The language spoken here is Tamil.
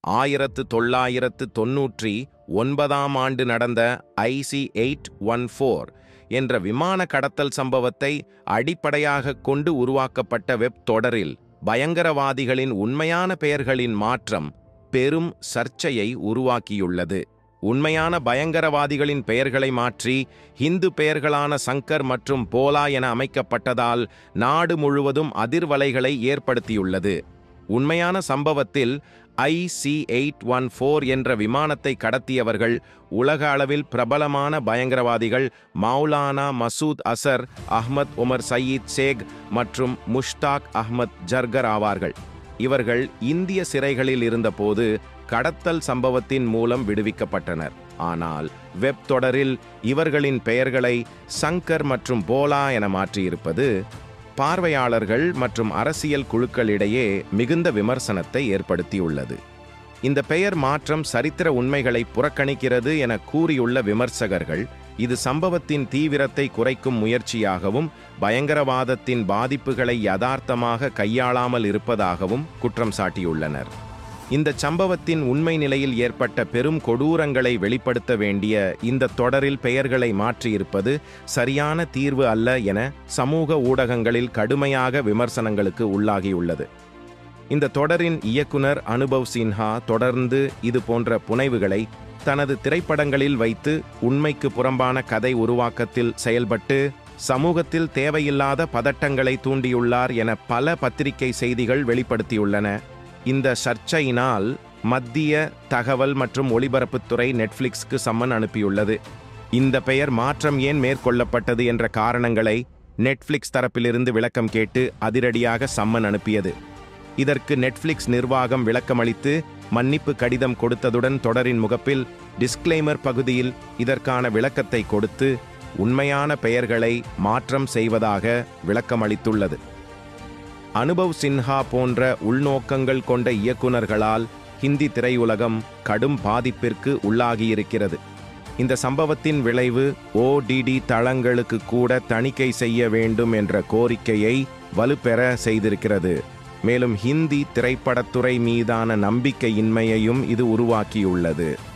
ஆயிரத்து தொள்ளாயிரத்து தொன்னூற்றி ஒன்பதாம் ஆண்டு நடந்த ஐசி எயிட் ஒன் ஃபோர் என்ற விமான கடத்தல் சம்பவத்தை அடிப்படையாகக் கொண்டு உருவாக்கப்பட்ட வெப் தொடரில் பயங்கரவாதிகளின் உண்மையான பெயர்களின் மாற்றம் பெரும் சர்ச்சையை உருவாக்கியுள்ளது உண்மையான பயங்கரவாதிகளின் பெயர்களை மாற்றி ஹிந்து பெயர்களான சங்கர் மற்றும் போலா என அமைக்கப்பட்டதால் நாடு முழுவதும் அதிர்வலைகளை ஏற்படுத்தியுள்ளது உண்மையான சம்பவத்தில் ஐசி எயிட் ஒன் ஃபோர் என்ற விமானத்தை கடத்தியவர்கள் உலக அளவில் பிரபலமான பயங்கரவாதிகள் மௌலானா மசூத் அசர் அஹ்மத் உமர் சயீத் சேக் மற்றும் முஷ்டாக் அஹ்மத் ஜர்கர் ஆவார்கள் இவர்கள் இந்திய சிறைகளில் இருந்தபோது கடத்தல் சம்பவத்தின் மூலம் விடுவிக்கப்பட்டனர் ஆனால் வெப் தொடரில் இவர்களின் பெயர்களை சங்கர் மற்றும் போலா என மாற்றியிருப்பது பார்வையாளர்கள் மற்றும் அரசியல் குழுக்களிடையே மிகுந்த விமர்சனத்தை ஏற்படுத்தியுள்ளது இந்த பெயர் மாற்றம் சரித்திர உண்மைகளை புறக்கணிக்கிறது என கூறியுள்ள விமர்சகர்கள் இது சம்பவத்தின் தீவிரத்தை குறைக்கும் முயற்சியாகவும் பயங்கரவாதத்தின் பாதிப்புகளை யதார்த்தமாக கையாளாமல் இருப்பதாகவும் குற்றம் சாட்டியுள்ளனர் இந்த சம்பவத்தின் உண்மை நிலையில் ஏற்பட்ட பெரும் கொடூரங்களை வெளிப்படுத்த வேண்டிய இந்த தொடரில் பெயர்களை மாற்றியிருப்பது சரியான தீர்வு அல்ல என சமூக ஊடகங்களில் கடுமையாக விமர்சனங்களுக்கு உள்ளாகியுள்ளது இந்த தொடரின் இயக்குனர் அனுபவ் சின்ஹா தொடர்ந்து இது போன்ற புனைவுகளை தனது திரைப்படங்களில் வைத்து உண்மைக்கு புறம்பான கதை உருவாக்கத்தில் செயல்பட்டு சமூகத்தில் தேவையில்லாத பதட்டங்களை தூண்டியுள்ளார் என பல பத்திரிகை செய்திகள் வெளிப்படுத்தியுள்ளன இந்த சர்ச்சையினால் மத்திய தகவல் மற்றும் ஒலிபரப்புத்துறை நெட்ஃப்ளிக்ஸ்க்கு சம்மன் அனுப்பியுள்ளது இந்த பெயர் மாற்றம் ஏன் மேற்கொள்ளப்பட்டது என்ற காரணங்களை நெட்ஃப்ளிக்ஸ் தரப்பிலிருந்து விளக்கம் கேட்டு அதிரடியாக சம்மன் அனுப்பியது இதற்கு நெட்ஃப்ளிக்ஸ் நிர்வாகம் விளக்கமளித்து மன்னிப்பு கடிதம் கொடுத்ததுடன் தொடரின் முகப்பில் டிஸ்க்ளைமர் பகுதியில் இதற்கான விளக்கத்தை கொடுத்து உண்மையான பெயர்களை மாற்றம் செய்வதாக விளக்கமளித்துள்ளது அனுபவ் சின்ஹா போன்ற உள்நோக்கங்கள் கொண்ட இயக்குனர்களால் ஹிந்தி திரையுலகம் கடும் பாதிப்பிற்கு உள்ளாகியிருக்கிறது இந்த சம்பவத்தின் விளைவு ஓடிடி தளங்களுக்கு கூட தணிக்கை செய்ய வேண்டும் என்ற கோரிக்கையை வலுப்பெற செய்திருக்கிறது மேலும் ஹிந்தி திரைப்படத்துறை மீதான நம்பிக்கையின்மையையும் இது உருவாக்கியுள்ளது